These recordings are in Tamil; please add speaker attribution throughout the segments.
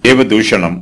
Speaker 1: தேவதூஷணம்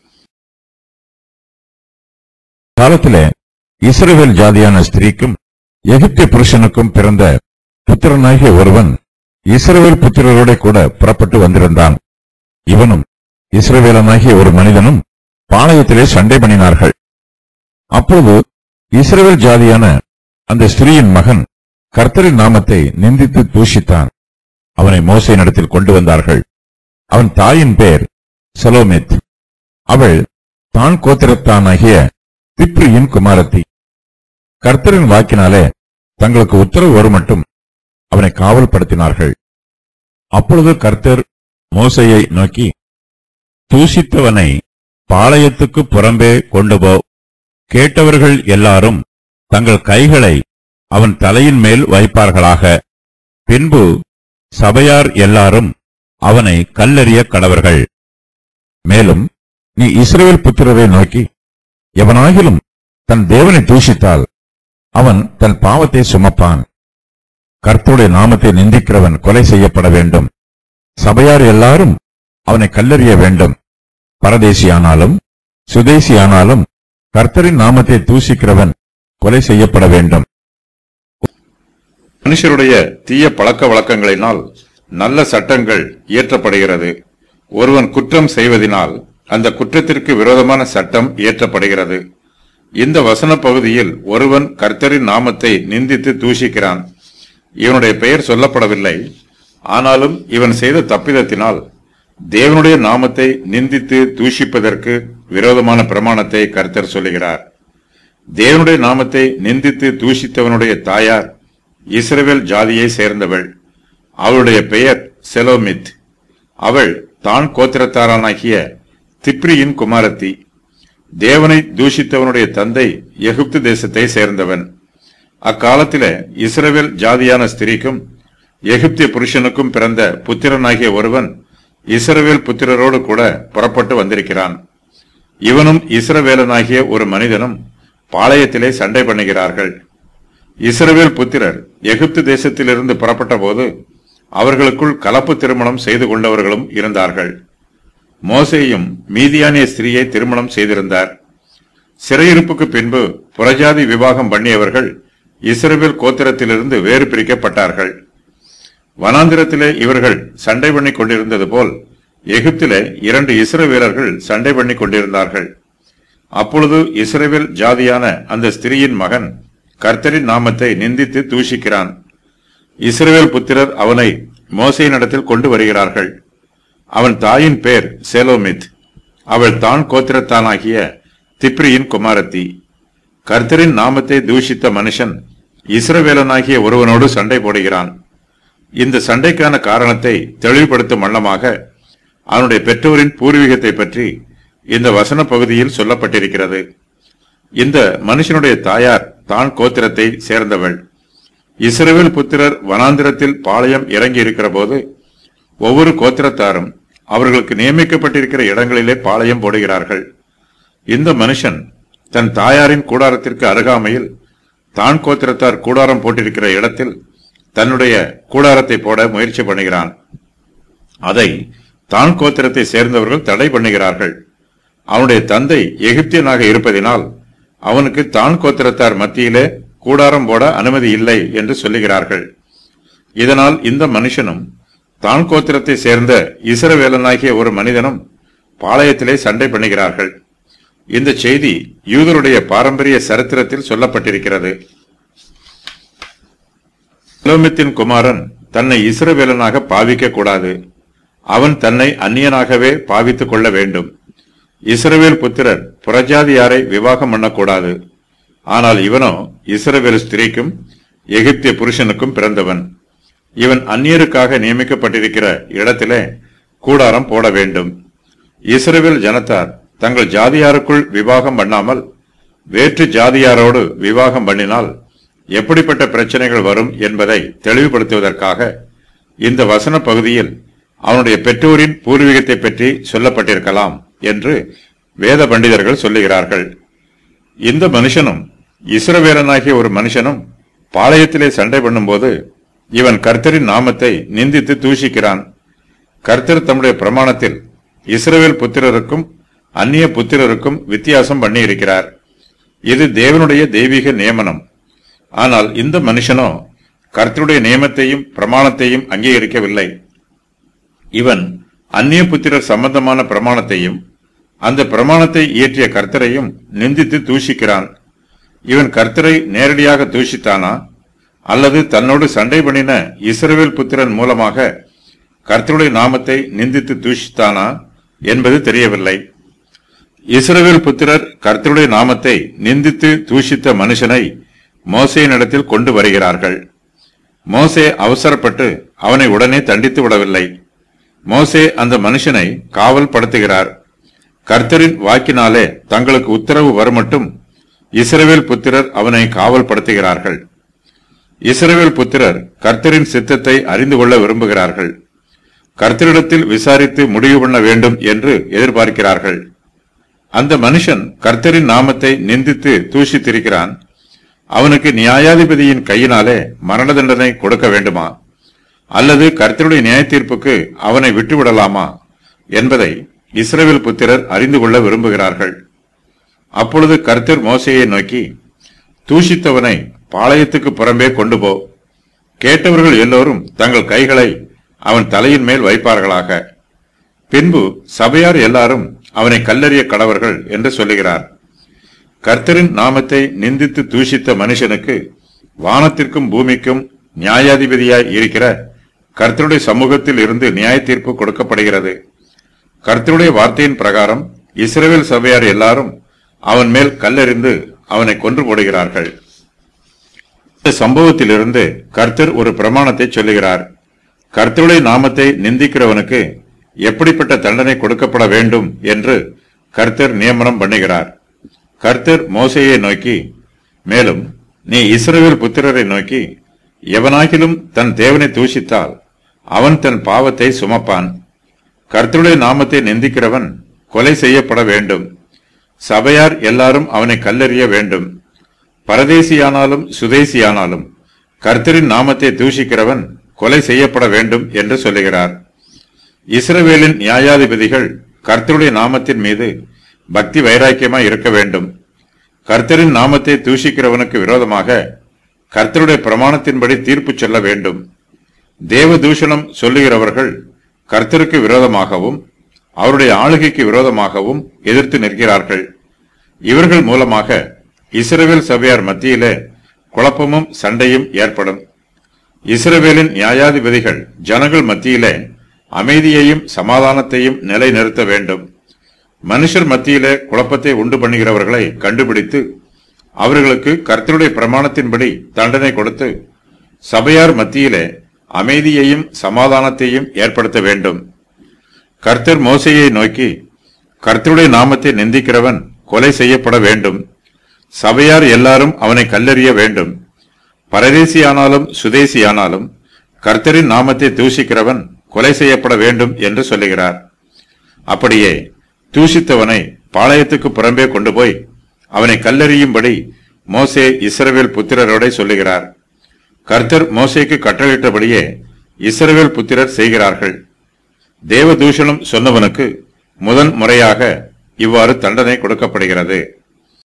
Speaker 2: காலத்திலே இஸ்ரவேல் ஜாதியான ஸ்திரீக்கும் எகிப்திய புருஷனுக்கும் பிறந்த புத்திரனாகிய ஒருவன் இஸ்ரவேல் புத்திரரோட கூட புறப்பட்டு வந்திருந்தான் இவனும் இஸ்ரவேலனாகிய ஒரு மனிதனும் பாளையத்திலே சண்டை பண்ணினார்கள் அப்பொழுது இஸ்ரவேல் ஜாதியான அந்த ஸ்திரீயின் மகன் கர்த்தரின் நாமத்தை நிந்தித்து தூஷித்தான் அவனை மோசையினிடத்தில் கொண்டு வந்தார்கள் அவன் தாயின் பேர் செலோமித் அவள் தான் கோத்திரத்தானாகிய திப்ரியின் குமாரத்தி கர்த்தரின் வாக்கினாலே தங்களுக்கு உத்தரவு வரும் மட்டும் அவனை காவல்படுத்தினார்கள் அப்பொழுது கர்த்தர் மோசையை நோக்கி தூஷித்தவனை பாளையத்துக்கு புறம்பே கொண்டு போ கேட்டவர்கள் எல்லாரும் தங்கள் கைகளை அவன் தலையின் மேல் வைப்பார்களாக பின்பு சபையார் எல்லாரும் அவனை கல்லெறிய கடவர்கள் மேலும் நீ இஸ்ரவேல் புத்திரரை நோக்கி எவனாகிலும் தன் தேவனை தூஷித்தால் அவன் தன் பாவத்தை சுமப்பான் கர்த்தருடைய நாமத்தை நிந்திக்கிறவன் கொலை செய்யப்பட வேண்டும் சபையார் எல்லாரும் அவனை கல்லெறிய வேண்டும் பரதேசியானாலும் சுதேசியானாலும் கர்த்தரின் நாமத்தை தூஷிக்கிறவன் கொலை செய்யப்பட வேண்டும்
Speaker 1: மனுஷருடைய தீய பழக்க வழக்கங்களினால் நல்ல சட்டங்கள் இயற்றப்படுகிறது ஒருவன் குற்றம் செய்வதினால் அந்த குற்றத்திற்கு விரோதமான சட்டம் இயற்றப்படுகிறது இந்த வசன பகுதியில் ஒருவன் கர்த்தரின் நாமத்தை நிந்தித்து தூஷிக்கிறான் இவனுடைய பெயர் சொல்லப்படவில்லை ஆனாலும் இவன் செய்த தப்பிதத்தினால் தேவனுடைய நாமத்தை நிந்தித்து தூஷிப்பதற்கு விரோதமான பிரமாணத்தை கர்த்தர் சொல்லுகிறார் தேவனுடைய நாமத்தை நிந்தித்து தூஷித்தவனுடைய தாயார் இஸ்ரவேல் ஜாதியை சேர்ந்தவள் அவளுடைய பெயர் செலோமித் அவள் தான் கோத்திரத்தாரானாகிய திப்ரியின் குமாரத்தி தேவனை தூஷித்தவனுடைய தந்தை எகிப்து தேசத்தை சேர்ந்தவன் அக்காலத்திலே இஸ்ரவேல் ஜாதியான ஸ்திரீக்கும் எகிப்திய புருஷனுக்கும் பிறந்த புத்திரனாகிய ஒருவன் இஸ்ரவேல் புத்திரரோடு கூட புறப்பட்டு வந்திருக்கிறான் இவனும் இஸ்ரவேலனாகிய ஒரு மனிதனும் பாளையத்திலே சண்டை பண்ணுகிறார்கள் இஸ்ரவேல் புத்திரர் எகிப்து தேசத்திலிருந்து புறப்பட்ட போது அவர்களுக்குள் கலப்பு திருமணம் செய்து கொண்டவர்களும் இருந்தார்கள் மோசேயும் மீதியானிய ஸ்திரீயை திருமணம் செய்திருந்தார் சிறையிருப்புக்கு பின்பு புறஜாதி விவாகம் பண்ணியவர்கள் இஸ்ரவேல் கோத்திரத்திலிருந்து வேறு பிரிக்கப்பட்டார்கள் வனாந்திரத்திலே இவர்கள் சண்டை பண்ணி கொண்டிருந்தது போல் எகிப்திலே இரண்டு இஸ்ரவேலர்கள் சண்டை பண்ணி கொண்டிருந்தார்கள் அப்பொழுது இஸ்ரவேல் ஜாதியான அந்த ஸ்திரீயின் மகன் கர்த்தரின் நாமத்தை நிந்தித்து தூஷிக்கிறான் இஸ்ரவேல் புத்திரர் அவனை மோசையினிடத்தில் கொண்டு வருகிறார்கள் அவன் தாயின் பேர் சேலோமித் அவள் தான் கோத்திரத்தானாகிய திப்ரியின் குமாரத்தி கர்த்தரின் நாமத்தை தூஷித்த மனுஷன் இஸ்ரவேலனாகிய ஒருவனோடு சண்டை போடுகிறான் இந்த சண்டைக்கான காரணத்தை தெளிவுபடுத்தும் வண்ணமாக அவனுடைய பெற்றோரின் பூர்வீகத்தை பற்றி இந்த வசன பகுதியில் சொல்லப்பட்டிருக்கிறது இந்த மனுஷனுடைய தாயார் தான் கோத்திரத்தை சேர்ந்தவள் இஸ்ரவேல் புத்திரர் வனாந்திரத்தில் பாளையம் இறங்கி இருக்கிற போது ஒவ்வொரு கோத்திரத்தாரும் அவர்களுக்கு நியமிக்கப்பட்டிருக்கிற இடங்களிலே பாளையம் போடுகிறார்கள் இந்த மனுஷன் தன் தாயாரின் கூடாரத்திற்கு அருகாமையில் தான் கோத்திரத்தார் கூடாரம் போட்டிருக்கிற இடத்தில் தன்னுடைய கூடாரத்தை போட முயற்சி பண்ணுகிறான் அதை தான் கோத்திரத்தை சேர்ந்தவர்கள் தடை பண்ணுகிறார்கள் அவனுடைய தந்தை எகிப்தியனாக இருப்பதினால் அவனுக்கு தான் கோத்திரத்தார் மத்தியிலே கூடாரம் போட அனுமதி இல்லை என்று சொல்லுகிறார்கள் இதனால் இந்த மனுஷனும் தான் கோத்திரத்தை சேர்ந்த இஸ்ரவேலனாகிய ஒரு மனிதனும் பாளையத்திலே சண்டை பண்ணுகிறார்கள் இந்த செய்தி யூதருடைய பாரம்பரிய சரித்திரத்தில் சொல்லப்பட்டிருக்கிறது செலோமித்தின் குமாரன் தன்னை இஸ்ரவேலனாக பாவிக்க கூடாது அவன் தன்னை அந்நியனாகவே பாவித்துக் கொள்ள வேண்டும் இஸ்ரவேல் புத்திரர் புறஜாதியாரை விவாகம் பண்ணக்கூடாது ஆனால் இவனோ இஸ்ரவேல் ஸ்திரீக்கும் எகிப்திய புருஷனுக்கும் பிறந்தவன் இவன் அந்நியருக்காக நியமிக்கப்பட்டிருக்கிற இடத்திலே கூடாரம் போட வேண்டும் இஸ்ரவேல் ஜனத்தார் தங்கள் ஜாதியாருக்குள் விவாகம் பண்ணாமல் வேற்று ஜாதியாரோடு விவாகம் பண்ணினால் எப்படிப்பட்ட பிரச்சனைகள் வரும் என்பதை தெளிவுபடுத்துவதற்காக இந்த வசன பகுதியில் அவனுடைய பெற்றோரின் பூர்வீகத்தை பற்றி சொல்லப்பட்டிருக்கலாம் என்று வேத பண்டிதர்கள் சொல்லுகிறார்கள் இந்த மனுஷனும் இஸ்ரவேலனாகிய ஒரு மனுஷனும் பாளையத்திலே சண்டை பண்ணும்போது இவன் கர்த்தரின் நாமத்தை நிந்தித்து தூஷிக்கிறான் கர்த்தர் தம்முடைய பிரமாணத்தில் இஸ்ரவேல் புத்திரருக்கும் அந்நிய புத்திரருக்கும் வித்தியாசம் பண்ணி இருக்கிறார் இது தேவனுடைய தெய்வீக நியமனம் ஆனால் இந்த மனுஷனோ கர்த்தருடைய நியமத்தையும் பிரமாணத்தையும் அங்கீகரிக்கவில்லை இவன் அந்நிய புத்திரர் சம்பந்தமான பிரமாணத்தையும் அந்த பிரமாணத்தை இயற்றிய கர்த்தரையும் நிந்தித்து தூஷிக்கிறான் இவன் கர்த்தரை நேரடியாக தூஷித்தானா அல்லது தன்னோடு சண்டை பண்ணின இஸ்ரவேல் புத்திரன் மூலமாக கர்த்தருடைய நாமத்தை நிந்தித்து தூஷித்தானா என்பது தெரியவில்லை இஸ்ரவேல் புத்திரர் கர்த்தருடைய நாமத்தை நிந்தித்து தூஷித்த மனுஷனை மோசையினிடத்தில் கொண்டு வருகிறார்கள் மோசே அவசரப்பட்டு அவனை உடனே தண்டித்து விடவில்லை மோசே அந்த மனுஷனை காவல் படுத்துகிறார் கர்த்தரின் வாக்கினாலே தங்களுக்கு உத்தரவு வருமட்டும் இஸ்ரவேல் புத்திரர் அவனை காவல் படுத்துகிறார்கள் இஸ்ரவேல் புத்திரர் கர்த்தரின் சித்தத்தை அறிந்து கொள்ள விரும்புகிறார்கள் கர்த்தரிடத்தில் விசாரித்து முடிவு பண்ண வேண்டும் என்று எதிர்பார்க்கிறார்கள் அந்த மனுஷன் கர்த்தரின் நாமத்தை நிந்தித்து தூஷித்திருக்கிறான் அவனுக்கு நியாயாதிபதியின் கையினாலே மரண தண்டனை கொடுக்க வேண்டுமா அல்லது கர்த்தருடைய நியாய தீர்ப்புக்கு அவனை விட்டுவிடலாமா என்பதை இஸ்ரவேல் புத்திரர் அறிந்து கொள்ள விரும்புகிறார்கள் அப்பொழுது கர்த்தர் மோசையை நோக்கி தூஷித்தவனை பாளையத்துக்கு புறம்பே கொண்டு போ கேட்டவர்கள் எல்லோரும் தங்கள் கைகளை அவன் தலையின் மேல் வைப்பார்களாக பின்பு சபையார் எல்லாரும் அவனை கல்லறிய கடவர்கள் என்று சொல்லுகிறார் கர்த்தரின் நாமத்தை நிந்தித்து தூஷித்த மனுஷனுக்கு வானத்திற்கும் பூமிக்கும் நியாயாதிபதியாய் இருக்கிற கர்த்தருடைய சமூகத்தில் இருந்து நியாய தீர்ப்பு கொடுக்கப்படுகிறது கர்த்தருடைய வார்த்தையின் பிரகாரம் இஸ்ரவேல் சபையார் எல்லாரும் அவன் மேல் கல்லெறிந்து அவனை கொன்று போடுகிறார்கள் இந்த சம்பவத்திலிருந்து கர்த்தர் ஒரு பிரமாணத்தை சொல்லுகிறார் கர்த்தருடைய நாமத்தை நிந்திக்கிறவனுக்கு எப்படிப்பட்ட தண்டனை கொடுக்கப்பட வேண்டும் என்று கர்த்தர் நியமனம் பண்ணுகிறார் கர்த்தர் மோசையை நோக்கி மேலும் நீ இஸ்ரவேல் புத்திரரை நோக்கி எவனாகிலும் தன் தேவனை தூஷித்தால் அவன் தன் பாவத்தை சுமப்பான் கர்த்தருடைய நாமத்தை நிந்திக்கிறவன் கொலை செய்யப்பட வேண்டும் சபையார் எல்லாரும் அவனை கல்லெறிய வேண்டும் பரதேசியானாலும் சுதேசியானாலும் கர்த்தரின் நாமத்தை தூஷிக்கிறவன் கொலை செய்யப்பட வேண்டும் என்று சொல்லுகிறார் இஸ்ரவேலின் நியாயாதிபதிகள் கர்த்தருடைய நாமத்தின் மீது பக்தி வைராக்கியமாய் இருக்க வேண்டும் கர்த்தரின் நாமத்தை தூஷிக்கிறவனுக்கு விரோதமாக கர்த்தருடைய பிரமாணத்தின்படி தீர்ப்பு சொல்ல வேண்டும் தேவ தூஷணம் சொல்லுகிறவர்கள் கர்த்தருக்கு விரோதமாகவும் அவருடைய ஆளுகைக்கு விரோதமாகவும் எதிர்த்து நிற்கிறார்கள் இவர்கள் மூலமாக இஸ்ரவேல் சபையார் மத்தியிலே குழப்பமும் சண்டையும் ஏற்படும் இஸ்ரவேலின் நியாயாதிபதிகள் ஜனங்கள் மத்தியிலே அமைதியையும் சமாதானத்தையும் நிலைநிறுத்த வேண்டும் மனுஷர் மத்தியிலே குழப்பத்தை உண்டு பண்ணுகிறவர்களை கண்டுபிடித்து அவர்களுக்கு கர்த்தருடைய பிரமாணத்தின்படி தண்டனை கொடுத்து சபையார் மத்தியிலே அமைதியையும் சமாதானத்தையும் ஏற்படுத்த வேண்டும் கர்த்தர் மோசையை நோக்கி கர்த்தருடைய நாமத்தை நிந்திக்கிறவன் கொலை செய்யப்பட வேண்டும் சபையார் எல்லாரும் அவனை கல்லெறிய வேண்டும் பரதேசியானாலும் சுதேசியானாலும் கர்த்தரின் நாமத்தை தூஷிக்கிறவன் கொலை செய்யப்பட வேண்டும் என்று சொல்லுகிறார் அப்படியே தூஷித்தவனை பாளையத்துக்கு புறம்பே கொண்டு போய் அவனை கல்லெறியும்படி மோசே இஸ்ரவேல் புத்திரரோட சொல்லுகிறார் கர்த்தர் மோசேக்கு கட்டளையிட்டபடியே இஸ்ரவேல் புத்திரர் செய்கிறார்கள் தேவதூஷணம் சொன்னவனுக்கு முதன் முறையாக இவ்வாறு தண்டனை கொடுக்கப்படுகிறது